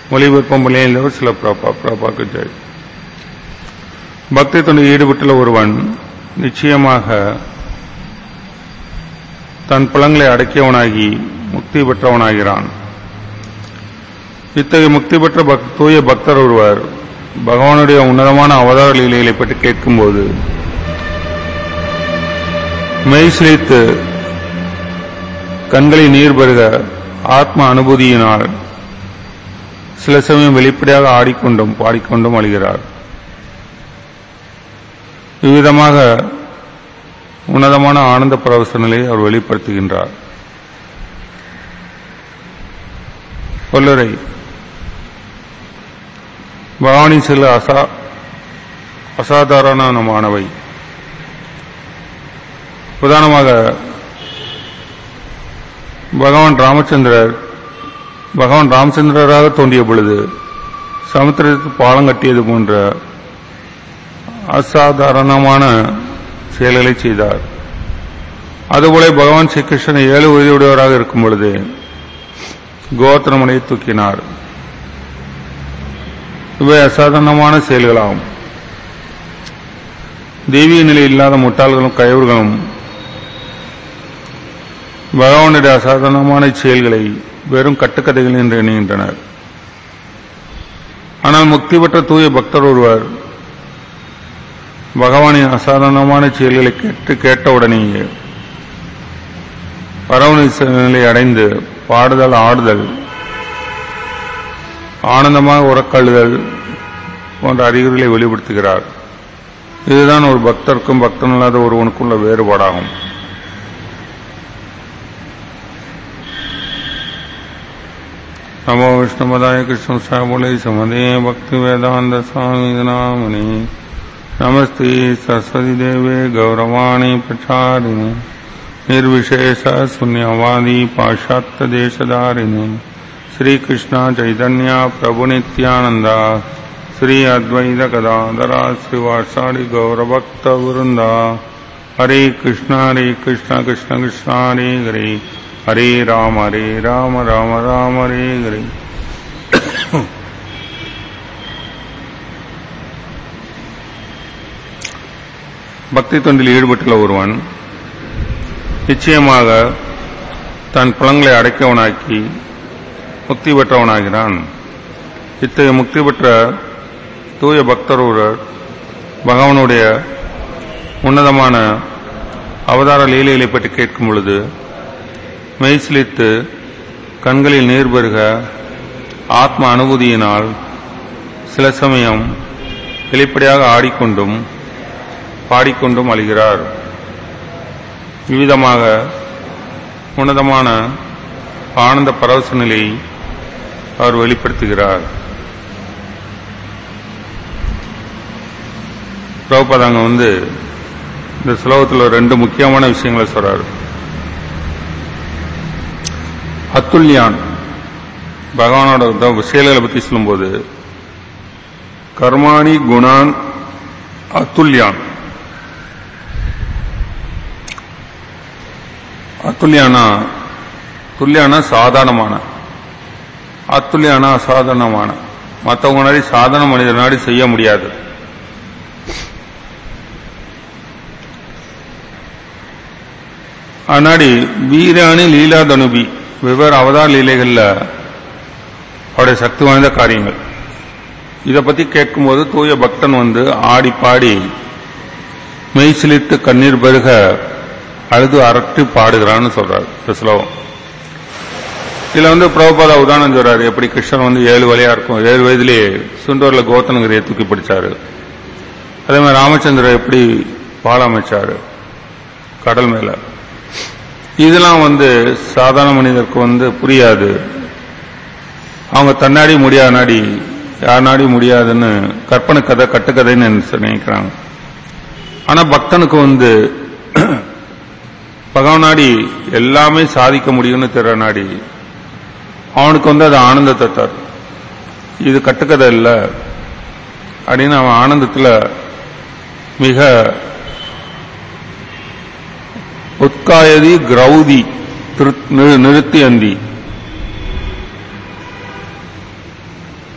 ஒளிபரப்பம் பணியில் சில பிரபா பிரபாக்கு ஜெய் பக்தி தொண்டு ஈடுபட்டுள்ள ஒருவன் நிச்சயமாக தன் புலங்களை அடக்கியவனாகி முக்தி பெற்றவனாகிறான் இத்தகைய முக்தி பெற்ற பக் தூய பக்தர் ஒருவர் பகவானுடைய உன்னதமான அவதார லீலைகளை பற்றி கேட்கும்போது மெய் சிலித்து கண்களில் நீர் பெருக ஆத்ம அனுபூதியினால் சில சமயம் வெளிப்படையாக ஆடிக்கொண்டும் பாடிக்கொண்டும் அழுகிறார் இவ்விதமாக உன்னதமான ஆனந்த பரவச நிலையை அவர் வெளிப்படுத்துகின்றார் கொல்லுரை பவானி சில அசா அசாதாரணமானவை உதாரணமாக பகவான் ராமச்சந்திரர் பகவான் ராமச்சந்திரராக தோன்றிய பொழுது சமுத்திரத்தில் பாலம் கட்டியது போன்ற அசாதாரணமான செயல்களை செய்தார் அதுபோல பகவான் ஸ்ரீகிருஷ்ணன் ஏழு உதவியுடையவராக இருக்கும் பொழுது கோத்திரமனையை தூக்கினார் இவை அசாதாரணமான செயல்களாகும் தெய்வீக நிலை இல்லாத முட்டாள்களும் கயவர்களும் பகவானுடைய அசாதாரணமான செயல்களை வெறும் கட்டுக்கதைகள் என்று எண்ணுகின்றனர் ஆனால் முக்தி பெற்ற தூய பக்தர் ஒருவர் பகவானின் அசாதாரணமான செயல்களை கேட்டு கேட்டவுடனேயே பரவணி நிலை அடைந்து பாடுதல் ஆடுதல் ஆனந்தமாக உறக்கழுதல் போன்ற அறிகுறிகளை வெளிப்படுத்துகிறார் இதுதான் ஒரு பக்தருக்கும் பக்தன் இல்லாத ஒருவனுக்குள்ள வேறுபாடாகும் नमो विष्णुपदाय कृष्ण बोले समदे भक्ति वेदांत स्वामी नामने नमस्ते सरस्वती देवे गौरवाणी प्रचारिणे निर्विशेष शून्यवादी पाश्चात्य देशधारिणे श्री कृष्ण चैतन्य प्रभु नित्यानंदा श्री अद्वैत गदाधरा श्रीवासादि गौरभक्त वृंदा हरे कृष्ण हरे कृष्ण कृष्ण कृष्ण हरे हरे हरे राम हरे राम राम राम हरे हरे பக்தி தொண்டில் ஈடுபட்டுள்ள ஒருவன் நிச்சயமாக தன் புலங்களை அடைக்கவனாக்கி முக்தி பெற்றவனாகிறான் இத்தகைய முக்தி பெற்ற தூய பக்தர் ஒருவர் பகவானுடைய உன்னதமான அவதார லீலைகளை பற்றி கேட்கும் பொழுது மெய்சிலித்து கண்களில் நீர் பெருக ஆத்ம அனுபூதியினால் சில சமயம் வெளிப்படையாக ஆடிக்கொண்டும் பாடிக்கொண்டும் அழுகிறார் இவ்விதமாக உன்னதமான ஆனந்த பரவச நிலையை அவர் வெளிப்படுத்துகிறார் பிரபுபாதாங்க வந்து இந்த ஸ்லோகத்தில் ரெண்டு முக்கியமான விஷயங்களை சொல்றாரு அத்துல்யான் பகவானோட செயல்களை பற்றி சொல்லும்போது கர்மாணி குணான் அத்துல்யான் அத்துல்யானா துல்லியானா சாதாரணமான அத்துல்யானா அசாதாரணமான மற்றவங்க நாடி சாதாரண மனிதர் நாடி செய்ய முடியாது அன்னாடி வீராணி லீலா தனுபி வெவ்வேறு அவதார லீலைகள்ல அவருடைய சக்தி வாய்ந்த காரியங்கள் இதை பத்தி கேட்கும்போது தூய பக்தன் வந்து ஆடி பாடி மெய் சிலித்து கண்ணீர் பெருக அழுது அரட்டி பாடுகிறான்னு சொல்றாரு இந்த ஸ்லோகம் இதுல வந்து பிரபுபாதா உதாரணம் சொல்றாரு எப்படி கிருஷ்ணன் வந்து ஏழு வழியா இருக்கும் ஏழு வயதிலேயே சுண்டூர்ல கோத்தனகிரியை தூக்கி பிடிச்சாரு அதே மாதிரி ராமச்சந்திரர் எப்படி பாலம் அமைச்சாரு கடல் மேல இதெல்லாம் வந்து சாதாரண மனிதருக்கு வந்து புரியாது அவங்க தன்னாடி முடியாத நாடி யார் நாடி முடியாதுன்னு கற்பனை கதை கட்டுக்கதைன்னு நினைக்கிறாங்க ஆனா பக்தனுக்கு வந்து பகவான் நாடி எல்லாமே சாதிக்க முடியும்னு தெரிய நாடி அவனுக்கு வந்து அது ஆனந்தத்தை தரும் இது கட்டுக்கதை இல்லை அப்படின்னு அவன் ஆனந்தத்துல மிக உத்காயதி கிரௌதி நிறுத்தி அந்தி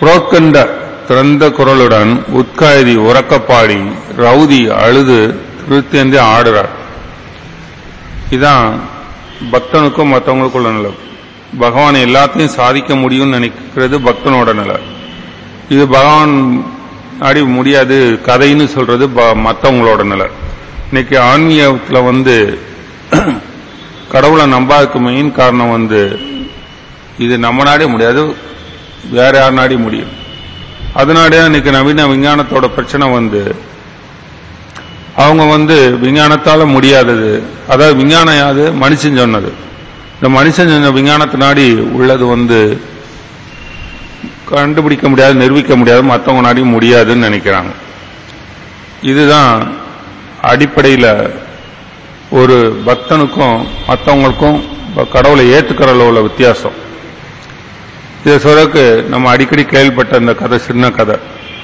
புரோக்கண்ட திறந்த குரலுடன் உட்காயதி உறக்கப்பாடி ரவுதி அழுது திருத்தேந்தி ஆடுறார் இதான் பக்தனுக்கும் மற்றவங்களுக்குள்ள நிலை பகவான் எல்லாத்தையும் சாதிக்க முடியும்னு நினைக்கிறது பக்தனோட நிலை இது பகவான் அடி முடியாது கதைன்னு சொல்றது ப- மத்தவங்களோட நிலை இன்னைக்கு ஆன்மீகத்துல வந்து கடவுளை நம்பாததுக்கு மெயின் காரணம் வந்து இது நம்ம நாடே முடியாது வேற யார் நாடி முடியும் அதனாலே இன்னைக்கு நவீன விஞ்ஞானத்தோட பிரச்சனை வந்து அவங்க வந்து விஞ்ஞானத்தால முடியாதது அதாவது விஞ்ஞானம் யாது மனுஷன் சொன்னது இந்த மனுஷன் சொன்ன விஞ்ஞானத்தை நாடி உள்ளது வந்து கண்டுபிடிக்க முடியாது நிரூபிக்க முடியாது மற்றவங்க நாடி முடியாதுன்னு நினைக்கிறாங்க இதுதான் அடிப்படையில் ஒரு பக்தனுக்கும் மற்றவங்களுக்கும் கடவுளை ஏற்றுக்கிறதுல உள்ள வித்தியாசம் இதை சொல்றதுக்கு நம்ம அடிக்கடி கேள்விப்பட்ட இந்த கதை சின்ன கதை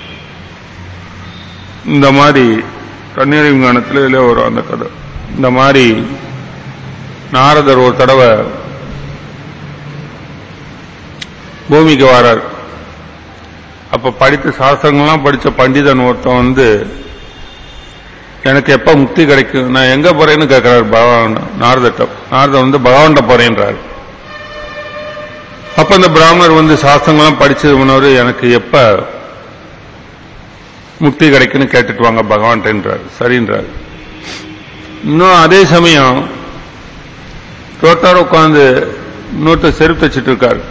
இந்த மாதிரி கண்ணீர் விஞ்ஞானத்தில் இதில் வரும் அந்த கதை இந்த மாதிரி நாரதர் ஒரு தடவை பூமிக்கு வரார் அப்ப படித்த சாஸ்திரங்கள்லாம் படிச்ச பண்டிதன் ஒருத்தன் வந்து எனக்கு எப்ப முக்தி கிடைக்கும் நான் எங்க போறேன்னு கேட்கிறார் பகவான் நாரதட்ட நாரதர் வந்து பகவான்கிட்ட போறேன்றார் அப்ப இந்த பிராமணர் வந்து சாஸ்திரங்கள்லாம் படிச்சது முன்னவர் எனக்கு எப்ப முக்தி கிடைக்குன்னு கேட்டுட்டு வாங்க பகவான்கிட்டன்றார் சரின்றார் இன்னும் அதே சமயம் தோட்டார் உட்காந்து இன்னொருத்தர் செருப்பு தச்சிட்டு இருக்காரு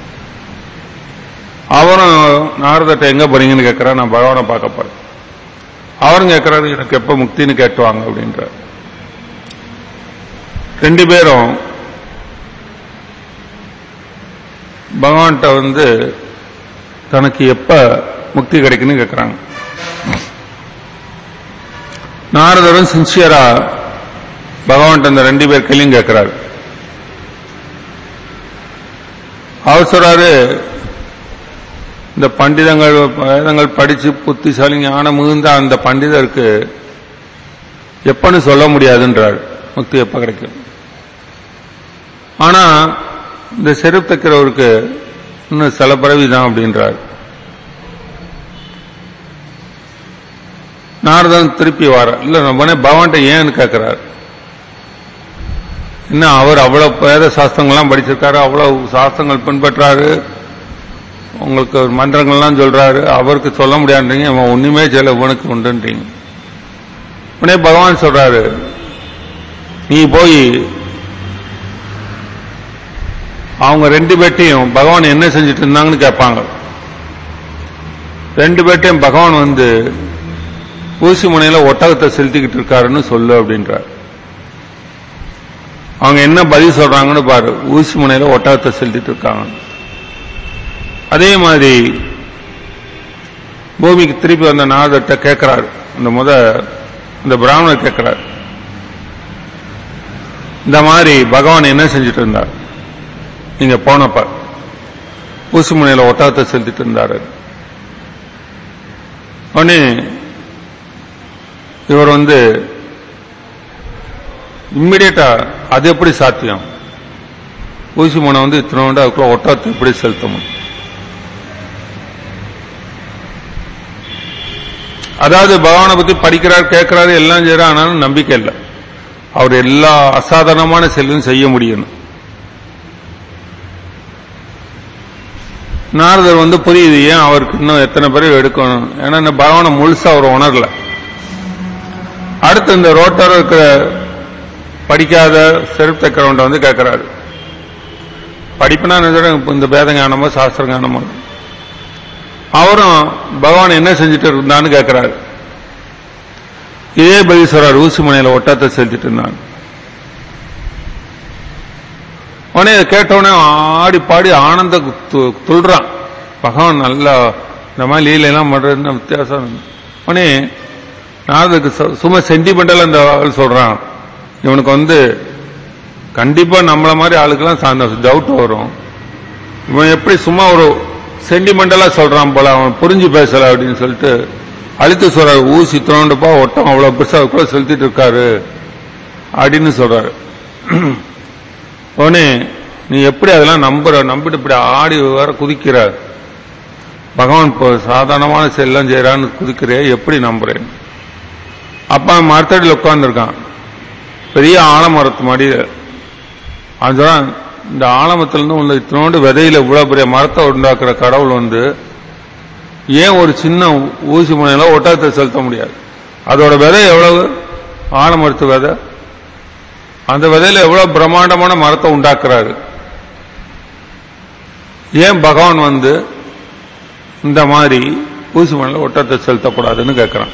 அவரும் நாரதட்ட எங்க போறீங்கன்னு கேட்கிறார் நான் பகவானை பார்க்க போறேன் அவரும் கேட்கிறாரு எனக்கு எப்ப முக்தின்னு கேட்டுவாங்க அப்படின்றார் ரெண்டு பேரும் பகவான்கிட்ட வந்து தனக்கு எப்ப முக்தி கிடைக்குன்னு கேட்கிறாங்க நாரதரும் சின்சியரா பகவான்கிட்ட அந்த ரெண்டு பேர் கையிலையும் கேட்கிறாரு அவர் சொல்றாரு இந்த பண்டிதங்கள் வேதங்கள் படிச்சு புத்திசாலி ஞானம் மிகுந்த அந்த பண்டிதருக்கு எப்பன்னு சொல்ல முடியாதுன்றார் முக்தி எப்ப கிடைக்கும் ஆனா இந்த செருப்பு தைக்கிறவருக்கு இன்னும் சில பிறவிதான் அப்படின்றார் நாரதன் திருப்பி வர இல்ல நம்ம பகவான்கிட்ட ஏன்னு கேட்கிறார் என்ன அவர் அவ்வளவு வேத சாஸ்திரங்கள்லாம் படிச்சிருக்காரு அவ்வளவு சாஸ்திரங்கள் பின்பற்றாரு உங்களுக்கு ஒரு மந்திரங்கள்லாம் சொல்றாரு அவருக்கு சொல்ல முடியாதுன்றீங்க அவன் ஒண்ணுமே செய்யல இவனுக்கு உண்டுன்றீங்க உடனே பகவான் சொல்றாரு நீ போய் அவங்க ரெண்டு பேட்டையும் பகவான் என்ன செஞ்சுட்டு இருந்தாங்கன்னு கேட்பாங்க ரெண்டு பேட்டையும் பகவான் வந்து ஊசி முனையில ஒட்டகத்தை செலுத்திக்கிட்டு இருக்காருன்னு சொல்லு அப்படின்றார் அவங்க என்ன பதில் சொல்றாங்கன்னு பாரு ஊசி முனையில ஒட்டகத்தை செலுத்திட்டு இருக்காங்க அதே மாதிரி பூமிக்கு திருப்பி வந்த நாதர்கிட்ட கேட்கிறாரு இந்த முத இந்த பிராமணர் கேட்கிறார் இந்த மாதிரி பகவான் என்ன செஞ்சுட்டு இருந்தார் நீங்க போனப்ப ஊசி முனையில ஒட்டகத்தை செலுத்திட்டு இருந்தாரு உடனே இவர் வந்து இம்மிடியட்டா அது எப்படி சாத்தியம் ஊசி முனை வந்து இத்தனோண்டு அதுக்குள்ள ஒட்டகத்தை எப்படி செலுத்த முடியும் அதாவது பகவானை பத்தி படிக்கிறார் கேட்கிறாரு எல்லாம் செய்யறார் ஆனாலும் நம்பிக்கை இல்லை அவர் எல்லா அசாதாரணமான செயலும் செய்ய முடியும் நாரதர் வந்து புரியுது ஏன் அவருக்கு இன்னும் எத்தனை பேர் எடுக்கணும் ஏன்னா இந்த பகவானை முழுசா அவர் உணரல அடுத்து இந்த ரோட்டர் இருக்கிற படிக்காத செருப்பு தைக்கிறவன்ட்ட வந்து கேட்கிறாரு படிப்புனா என்ன சொல்றேன், இப்ப இந்த பேத ஞானமோ சாஸ்திர ஞானமோ அவரும் பகவான் என்ன செஞ்சுட்டு இருந்தான்னு கேட்கிறாரு இதே பதில் சொல்றாரு ஊசி முனையில ஒட்டத்தை செலுத்திட்டு இருந்தாங்க உடனே இதை கேட்டவுடனே ஆடி பாடி ஆனந்த து- துள்றான் பகவான் நல்லா இந்த மாதிரி லீலையெல்லாம் பண்றதுன்னு வித்தியாசம் உடனே நான் அதுக்கு சு- சும்மா சென்டிமெண்டல் அந்த ஆள் சொல்றான் இவனுக்கு வந்து கண்டிப்பா நம்மள மாதிரி ஆளுக்கெல்லாம் சார்ந்த டவுட் வரும் இவன் எப்படி சும்மா ஒரு சென்டிமெண்டலா சொல்றான் போல அவன் புரிஞ்சு பேசல அப்படின்னு சொல்லிட்டு அழுத்து சொல்றாரு ஊசி தோண்டுப்பா ஒட்டம் அவ்வளவு பெருசா கூட செலுத்திட்டு இருக்காரு அப்படின்னு சொல்றாரு உடனே நீ எப்படி அதெல்லாம் நம்புற நம்பிட்டு இப்படி ஆடி வர குதிக்கிற பகவான் இப்போ சாதாரணமான செல்லம் செய்யறான்னு குதிக்கிறே எப்படி நம்புறேன் அப்பா மரத்தடியில் உட்கார்ந்துருக்கான் பெரிய ஆலமரத்து மடியில் அவன் சொல்றான் இந்த ஆலமரத்துலேருந்து உள்ள இத்தனோண்டு விதையில இவ்வளவு பெரிய மரத்தை உண்டாக்குற கடவுள் வந்து ஏன் ஒரு சின்ன ஊசி முனையில ஒட்டகத்தை செலுத்த முடியாது அதோட விதை எவ்வளவு ஆலமரத்து விதை அந்த விதையில எவ்வளவு பிரம்மாண்டமான மரத்தை உண்டாக்குறாரு ஏன் பகவான் வந்து இந்த மாதிரி ஊசி மணில ஒட்டத்தை செலுத்தக்கூடாதுன்னு கேட்கிறான்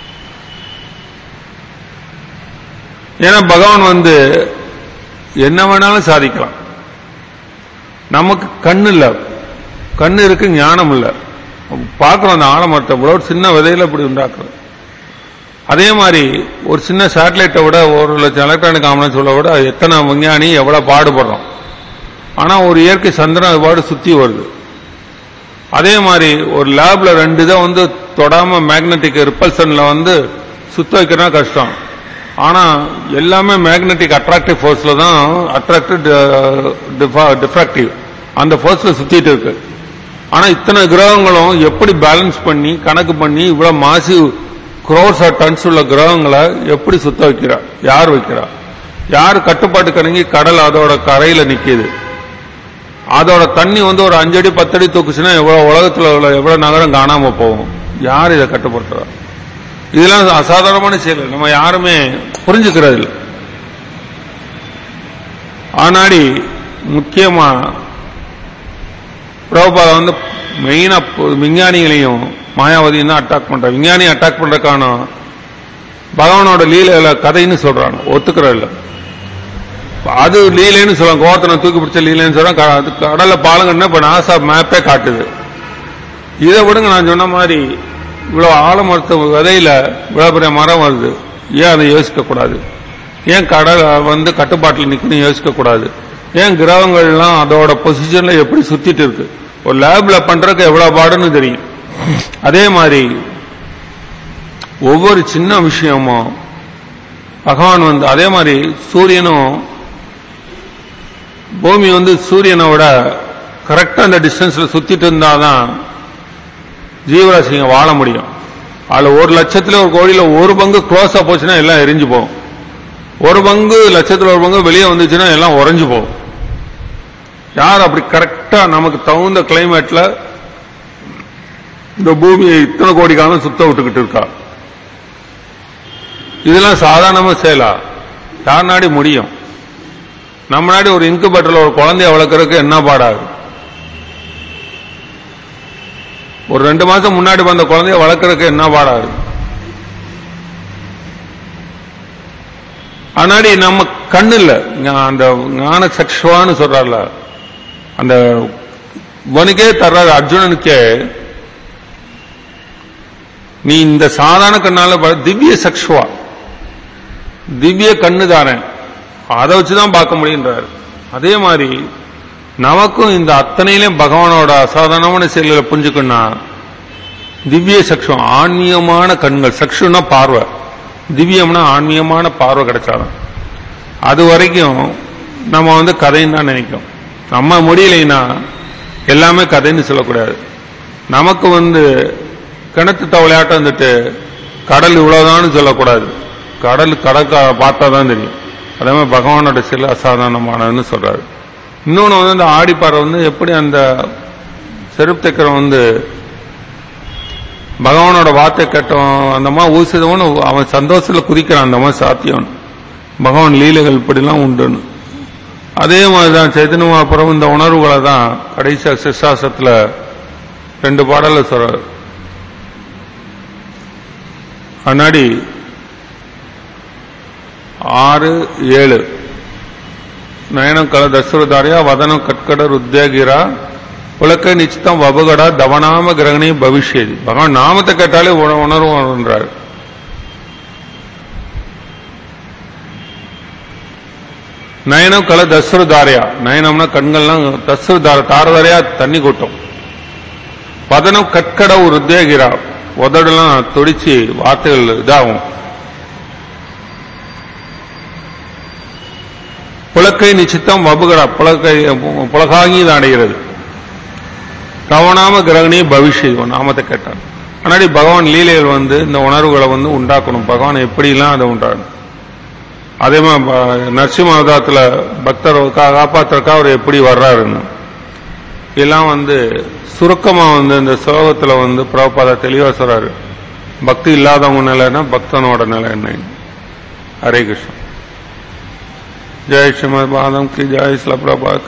ஏன்னா பகவான் வந்து என்ன வேணாலும் சாதிக்கலாம் நமக்கு கண்ணு இல்ல கண்ணு இருக்கு ஞானம் இல்ல பார்க்கிறோம் அந்த ஆலமரத்தை கூட ஒரு சின்ன விதையில இப்படி உண்டாக்குறோம் அதே மாதிரி ஒரு சின்ன சேட்டலைட்டை விட ஒரு லட்சம் எலக்ட்ரானிக் ஆம்புலன்ஸ் உள்ள விட எத்தனை விஞ்ஞானி எவ்வளவு பாடுபடுறோம் ஆனா ஒரு இயற்கை சந்திரன் அது பாடு சுத்தி வருது அதே மாதிரி ஒரு லேப்ல ரெண்டு இதை வந்து தொடாம மேக்னெட்டிக் ரிப்பல்சன்ல வந்து சுத்த வைக்கிறனா கஷ்டம் ஆனா எல்லாமே மேக்னெட்டிக் அட்ராக்டிவ் ஃபோர்ஸ்ல தான் அட்ராக்டிவ் டிஃப்ராக்டிவ் அந்த ஃபோர்ஸ்ல சுத்திட்டு இருக்கு ஆனா இத்தனை கிரகங்களும் எப்படி பேலன்ஸ் பண்ணி கணக்கு பண்ணி இவ்வளவு மாசிவ் குரோர்ஸ் ஆர் டன்ஸ் உள்ள கிரகங்களை எப்படி சுத்த வைக்கிறா யார் வைக்கிறா யார் கட்டுப்பாட்டு கணங்கி கடல் அதோட கரையில நிக்குது அதோட தண்ணி வந்து ஒரு அஞ்சடி பத்தடி தூக்குச்சுன்னா எவ்வளவு உலகத்துல உள்ள எவ்வளவு நகரம் காணாம போகும் யார் இதை கட்டுப்படுத்துறா இதெல்லாம் அசாதாரணமான செயல் நம்ம யாருமே புரிஞ்சுக்கிறது இல்லை ஆனாடி முக்கியமா பிரபுபாத வந்து மெயினா விஞ்ஞானிகளையும் மாயாவதியும் தான் அட்டாக் பண்ற விஞ்ஞானி அட்டாக் பண்ற காரணம் பகவானோட லீலையில கதைன்னு சொல்றாங்க ஒத்துக்கிறது இல்லை அது லீலைன்னு சொல்றாங்க கோவத்தனை தூக்கி பிடிச்ச லீலைன்னு சொல்றாங்க க- அது கடல்ல பாலங்கன்னா இப்ப நாசா மேப்பே காட்டுது இதை விடுங்க நான் சொன்ன மாதிரி இவ்வளவு ஆலமரத்து விதையில இவ்வளவு பெரிய மரம் வருது ஏன் அதை யோசிக்க கூடாது ஏன் கடல் வந்து கட்டுப்பாட்டில் நிக்கணும் யோசிக்க கூடாது ஏன் கிரகங்கள்லாம் அதோட பொசிஷன்ல எப்படி சுத்திட்டு இருக்கு ஒரு லேப்ல பண்றதுக்கு எவ்வளவு பாடுன்னு தெரியும் அதே மாதிரி ஒவ்வொரு சின்ன விஷயமும் பகவான் வந்து அதே மாதிரி சூரியனும் பூமி வந்து சூரியனை விட கரெக்டா அந்த டிஸ்டன்ஸ்ல சுத்திட்டு இருந்தாதான் ஜீவராசிங்க வாழ முடியும் அதுல ஒரு லட்சத்துல ஒரு கோடியில ஒரு பங்கு க்ளோஸா போச்சுன்னா எல்லாம் எரிஞ்சு போகும் ஒரு பங்கு லட்சத்துல ஒரு பங்கு வெளியே வந்துச்சுன்னா எல்லாம் உறைஞ்சு போகும் யார் அப்படி கரெக்டா நமக்கு தகுந்த கிளைமேட்ல இந்த பூமியை இத்தனை கோடி காலம் சுத்த விட்டுக்கிட்டு இருக்கா இதெல்லாம் சாதாரணமா செய்யலா யார் நாடி முடியும் நம்ம நாடி ஒரு இன்குபேட்டர்ல ஒரு குழந்தைய வளர்க்கறதுக்கு என்ன பாடாது ஒரு ரெண்டு மாசம் முன்னாடி வந்த குழந்தைய வளர்க்கறதுக்கு என்ன பாடாது ஆனாடி நம்ம கண்ணு இல்ல ஞா- அந்த ஞான சக்ஷுவான்னு சொல்றாருல அந்த இவனுக்கே தர்றாரு அர்ஜுனனுக்கே நீ இந்த சாதாரண கண்ணால பா- திவ்ய சக்ஷுவா திவ்ய கண்ணு தானே அதை வச்சுதான் பார்க்க முடியுன்றாரு அதே மாதிரி நமக்கும் இந்த அத்தனையிலும் பகவானோட அசாதாரணமான செயல்களை புரிஞ்சுக்கணும்னா திவ்ய சக்ஷம் ஆன்மீகமான கண்கள் சக்ஷுன்னா பார்வை திவ்யம்னா ஆன்மீகமான பார்வை கிடைச்சாதான் அது வரைக்கும் நம்ம வந்து கதைன்னு தான் நினைக்கும் நம்ம முடியலைன்னா எல்லாமே கதைன்னு சொல்லக்கூடாது நமக்கு வந்து கிணத்து தவளையாட்டம் வந்துட்டு கடல் இவ்வளவுதான்னு சொல்லக்கூடாது கடல் கடற்க பார்த்தா தான் தெரியும் அதே மாதிரி பகவானோட சில அசாதாரணமானதுன்னு சொல்றாரு இன்னொன்று வந்து அந்த ஆடிப்பாறை வந்து எப்படி அந்த செருப்பு தைக்கிறவன் வந்து பகவானோட வார்த்தை கேட்டவன் அந்த மாதிரி ஊசிதவன் அவன் சந்தோஷத்துல குதிக்கிறான் அந்த மாதிரி சாத்தியம் பகவான் லீலைகள் இப்படிலாம் உண்டுன்னு அதே மாதிரிதான் சைத்தன்ய அப்புறம் இந்த உணர்வுகளை தான் கடைசியா சிசாசத்துல ரெண்டு பாடல்ல சொல்றாரு அண்ணாடி ஆறு ஏழு நயனம் கல தசுரதாரியா வதனம் கட்கட ருத்யகிரா புலக்க நிச்சிதம் வபுகடா தவநாம கிரகணி பவிஷ்யதி பகவான் நாமத்தை கேட்டாலே உண- உணர்வு வருன்றார் நயனம் கல தசுரதாரியா நயனம்னா கண்கள்லாம் தசுரதார தாரதாரியா தண்ணி கொட்டும் வதனம் கட்கட ருத்யகிரா உதடெல்லாம் துடிச்சு வார்த்தைகள் இதாகும் புலக்கை நிச்சித்தம் வபுகடா புலக்கை புலகாங்கி இது அடைகிறது கவனாம கிரகணி பவிஷ்ய நாமத்தை கேட்டார் முன்னாடி பகவான் லீலைகள் வந்து இந்த உணர்வுகளை வந்து உண்டாக்கணும் பகவான் எப்படிலாம் அதை உண்டாகணும் அதே மாதிரி ப- நரசிம்ம அவதாரத்துல பக்தர் கா- காப்பாத்துறதுக்காக அவர் எப்படி வர்றாருன்னு இதெல்லாம் வந்து சுருக்கமா வந்து இந்த ஸ்லோகத்துல வந்து பிரபுபாதா தெளிவா சொல்றாரு பக்தி இல்லாதவங்க நிலைன்னா பக்தனோட நிலை என்ன ஹரே கிருஷ்ணன் ஜெய் ஸ்ரீமத் பாதம் கி ஜெய் ஸ்ல பிரபாத்